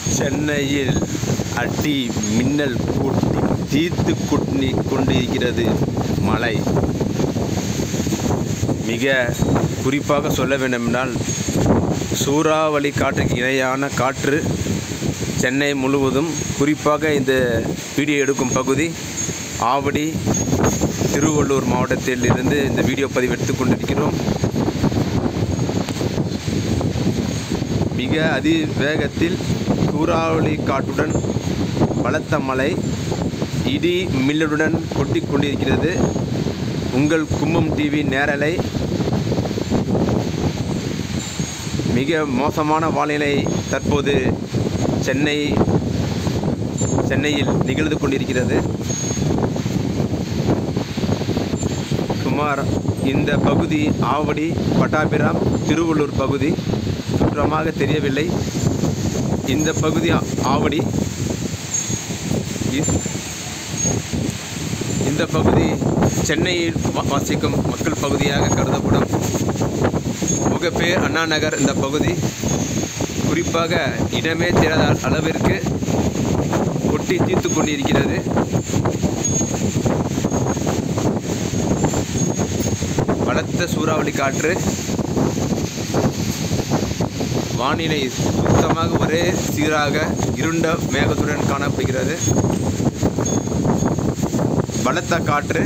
சென்னையில் அடி மின்னல் கூட்டி தீர்த்து கொட்டி கொண்டிருக்கிறது மழை மிக குறிப்பாக சொல்ல வேண்டுமென்றால் சூறாவளி காற்றுக்கு இணையான காற்று சென்னை முழுவதும் குறிப்பாக இந்த வீடியோ எடுக்கும் பகுதி ஆவடி திருவள்ளூர் மாவட்டத்தில் இருந்து இந்த வீடியோ பதிவு எடுத்துக் கொண்டிருக்கிறோம் மிக அதிவேகத்தில் சூறாவளி காற்றுடன் பலத்த மழை இடி மில்லுடன் கொட்டி கொண்டிருக்கிறது உங்கள் கும்பம் டிவி நேரலை மிக மோசமான வானிலை தற்போது சென்னை சென்னையில் நிகழ்ந்து கொண்டிருக்கிறது சுமார் இந்த பகுதி ஆவடி பட்டாபிராம் திருவள்ளூர் பகுதி சுற்றமாக தெரியவில்லை இந்த பகுதி ஆ- ஆவடி இ- இந்த பகுதி சென்னையில் வா- வசிக்கும் மக்கள் பகுதியாக கருதப்படும் முகப்பேர் அண்ணா நகர் இந்த பகுதி குறிப்பாக இடமே தெரியாத அளவிற்கு கொட்டி தீர்த்து கொண்டிருக்கிறது பலத்த சூறாவளி காற்று வானிலை சுத்தமாக ஒரே சீராக இருண்ட மேகத்துடன் காணப்படுகிறது பலத்த காற்று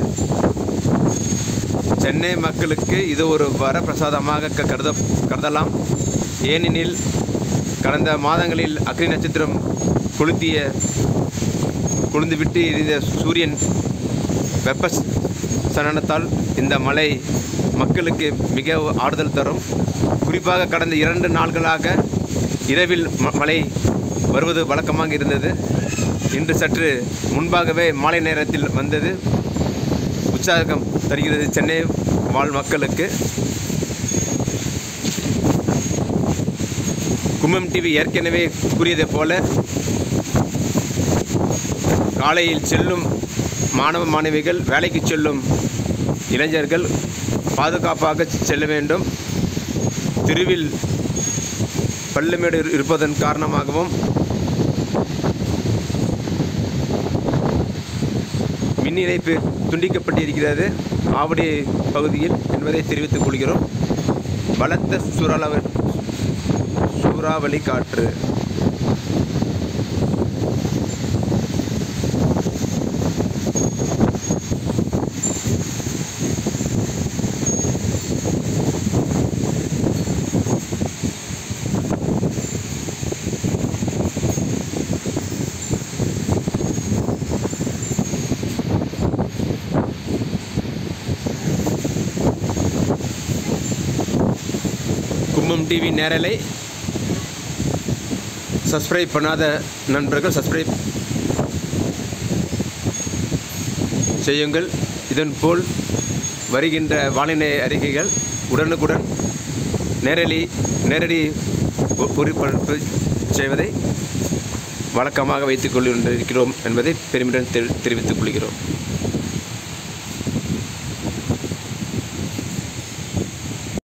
சென்னை மக்களுக்கு இது ஒரு வரப்பிரசாதமாக க- கருத கருதலாம் ஏனெனில் கடந்த மாதங்களில் அக்னி நட்சத்திரம் கொளுத்திய கொழுந்துவிட்டு எரிந்த சூரியன் வெப்ப ச- சலனத்தால் இந்த மழை மக்களுக்கு மிக ஆறுதல் தரும் குறிப்பாக கடந்த இரண்டு நாட்களாக இரவில் ம- மழை வருவது வழக்கமாக இருந்தது இன்று சற்று முன்பாகவே மாலை நேரத்தில் வந்தது உற்சாகம் தருகிறது சென்னை வாழ் மக்களுக்கு கும்பம் டிவி ஏற்கனவே கூறியதைப் போல காலையில் செல்லும் மாணவ மாணவிகள் வேலைக்கு செல்லும் இளைஞர்கள் பாதுகாப்பாக செல்ல வேண்டும் தெருவில் பள்ளமேடு இரு- இருப்பதன் காரணமாகவும் மின் இணைப்பு துண்டிக்கப்பட்டிருக்கிறது ஆவடி பகுதியில் என்பதை தெரிவித்துக் கொள்கிறோம் பலத்த சூறாவளி சூறாவளி காற்று கும்பம் டிவி நேரலை சப்ஸ்கிரைப் பண்ணாத நண்பர்கள் சப்ஸ்கிரைப் செய்யுங்கள் இதன் போல் வருகின்ற வானிலை அறிக்கைகள் உடனுக்குடன் நேரலி நேரடி ஒ- ஒளிபரப்பு செய்வதை வழக்கமாக வைத்துக் கொண்டிருக்கிறோம் என்பதை பெருமிடம் தெரி- தெரிவித்துக் கொள்கிறோம்